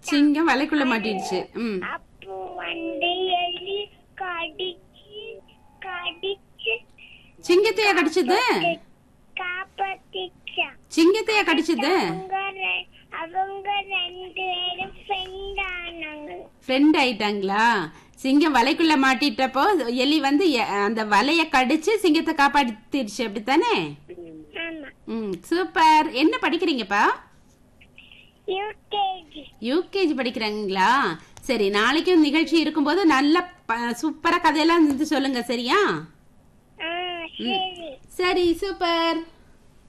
சிங்கம் வலைக்குள்ள மாட்டிடுச்சு ம் அப்போ வந்து எலி கடிச்சு கடிச்சு சிங்கத்தையா கடிச்சது காப்பாத்திச்சா சிங்கத்தையா கடிச்சது அவங்க ரெ- அவங்க ரெண்டு பேரும் ஃப்ரெண்ட் ஆனாங்க ஃப்ரெண்ட் ஆயிட்டாங்களா சிங்கம் வலைக்குள்ள மாட்டிட்டப்போ எலி வந்து எ- அந்த வலைய கடிச்சு சிங்கத்தை காப்பாத்திடுச்சு அப்படித்தானே ஆமா ம் சூப்பர் என்ன படிக்கிறீங்கப்பா யூகேஜி யூகேஜி படிக்கிறாங்களா சரி நாளைக்கும் நிகழ்ச்சி இருக்கும்போது நல்ல ப- சூப்பரா கதையெல்லாம் வந்து சொல்லுங்க சரியா ஆ சரி சரி சூப்பர்